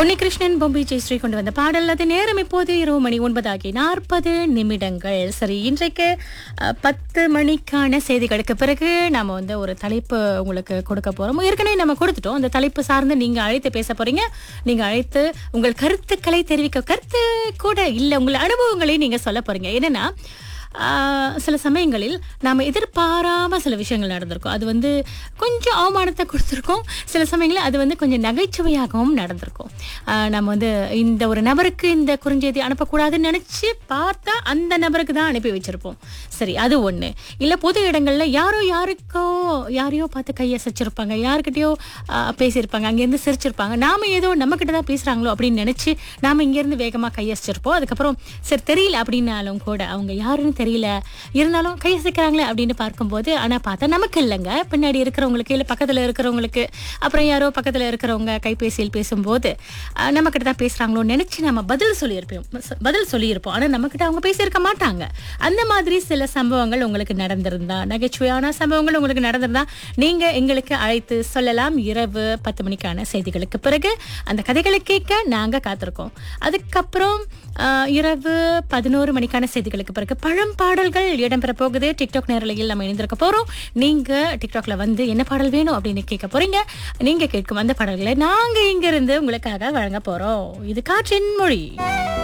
உன்னிகிருஷ்ணன் பொம்பை ஜெயஸ்ரீ கொண்டு வந்த பாடல் அது நேரம் இப்போது இரவு மணி ஒன்பதாகி நாற்பது நிமிடங்கள் சரி இன்றைக்கு அஹ், பத்து மணிக்கான செய்திகளுக்கு பிறகு நாம வந்து ஒரு தலைப்பு உங்களுக்கு கொடுக்க போறோம் ஏற்கனவே நம்ம கொடுத்துட்டோம் அந்த தலைப்பு சார்ந்து நீங்க அழைத்து பேச போறீங்க நீங்க அழைத்து உங்கள் கருத்துக்களை தெரிவிக்க கருத்து கூட இல்ல உங்கள் அனுபவங்களை நீங்க சொல்ல போறீங்க என்னன்னா ஆஹ் சில சமயங்களில் நாம் எதிர்பாராம சில விஷயங்கள் நடந்திருக்கும் அது வந்து கொஞ்சம் அவமானத்தை கொடுத்துருக்கோம் சில சமயங்களில் அது வந்து கொஞ்சம் நகைச்சுவையாகவும் நடந்திருக்கும் ஆஹ் நம்ம வந்து இந்த ஒரு நபருக்கு இந்த குறுஞ்செய்தி அனுப்பக்கூடாதுன்னு நினச்சி பார்த்தா அந்த நபருக்கு தான் அனுப்பி வச்சிருப்போம் சரி அது ஒன்று இல்லை பொது இடங்கள்ல யாரோ யாருக்கோ யாரையோ பார்த்து கையசைச்சிருப்பாங்க யாருக்கிட்டயோ ஆஹ் பேசியிருப்பாங்க அங்கேருந்து சிரிச்சிருப்பாங்க நாம ஏதோ நம்மக்கிட்ட தான் பேசுகிறாங்களோ அப்படின்னு நினச்சி நாம இங்கேருந்து வேகமாக கையசிச்சிருப்போம் அதுக்கப்புறம் சரி தெரியல அப்படின்னாலும் கூட அவங்க யாருன்னு தெரியல இருந்தாலும் கையசைக்கிறாங்களே அப்படின்னு பார்க்கும்போது ஆனால் பார்த்தா நமக்கு இல்லைங்க பின்னாடி இருக்கிறவங்களுக்கு இல்லை பக்கத்தில் இருக்கிறவங்களுக்கு அப்புறம் யாரோ பக்கத்தில் இருக்கிறவங்க கைபேசியில் பேசும்போது ஆஹ் நம்மக்கிட்ட தான் பேசுகிறாங்களோ நினச்சி நம்ம பதில் சொல்லியிருப்போம் ச- பதில் சொல்லியிருப்போம் ஆனால் நம்மக்கிட்ட அவங்க பேசியிருக்க மாட்டாங்க அந்த மாதிரி சில சம்பவங்கள் உங்களுக்கு நடந்திருந்தா நகைச்சுவையான சம்பவங்கள் உங்களுக்கு நடந்திருந்தா நீங்க எங்களுக்கு அழைத்து சொல்லலாம் இரவு பத்து மணிக்கான செய்திகளுக்கு பிறகு அந்த கதைகளை கேட்க நாங்க காத்திருக்கோம் அதுக்கப்புறம் ஆஹ், இரவு பதினோரு மணிக்கான செய்திகளுக்கு பிறகு பழம் பாடல்கள் இடம்பெற போகுது டிக்டாக் நேரலையில் நம்ம இணைந்திருக்க போறோம் நீங்க டிக்டாக்ல வந்து என்ன பாடல் வேணும் அப்படின்னு கேட்க போறீங்க நீங்க கேட்கும் அந்த பாடல்களை நாங்க இங்க இருந்து உங்களுக்காக வழங்க போறோம் இது காற்றின் மொழி